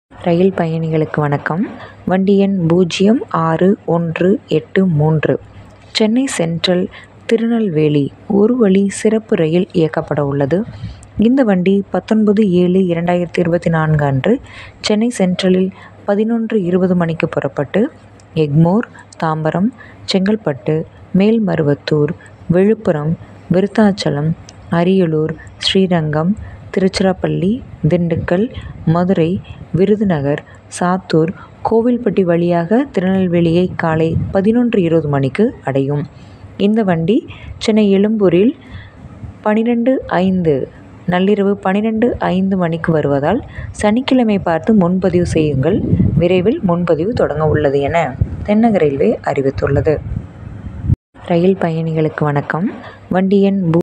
ரயில் பயணிகளுக்கு வணக்கம் வண்டி எண் பூஜ்ஜியம் ஆறு ஒன்று எட்டு மூன்று சென்னை சென்ட்ரல் திருநெல்வேலி ஒரு வழி சிறப்பு ரயில் இயக்கப்பட உள்ளது இந்த வண்டி பத்தொன்பது ஏழு இரண்டாயிரத்தி இருபத்தி நான்கு அன்று சென்னை சென்ட்ரலில் பதினொன்று இருபது மணிக்கு புறப்பட்டு எக்மோர் தாம்பரம் செங்கல்பட்டு மேல்மருவத்தூர் விழுப்புரம் விருத்தாச்சலம் அரியலூர் ஸ்ரீரங்கம் திருச்சிராப்பள்ளி திண்டுக்கல் மதுரை விருதுநகர் சாத்தூர் கோவில்பட்டி வழியாக திருநெல்வேலியை காலை பதினொன்று இருபது மணிக்கு அடையும் இந்த வண்டி சென்னை எழும்பூரில் பன்னிரெண்டு ஐந்து நள்ளிரவு பன்னிரெண்டு ஐந்து மணிக்கு வருவதால் சனிக்கிழமை பார்த்து முன்பதிவு செய்யுங்கள் விரைவில் முன்பதிவு தொடங்க உள்ளது என தென்னக ரயில்வே அறிவித்துள்ளது ரயில் பயணிகளுக்கு வணக்கம் வண்டி எண் பூ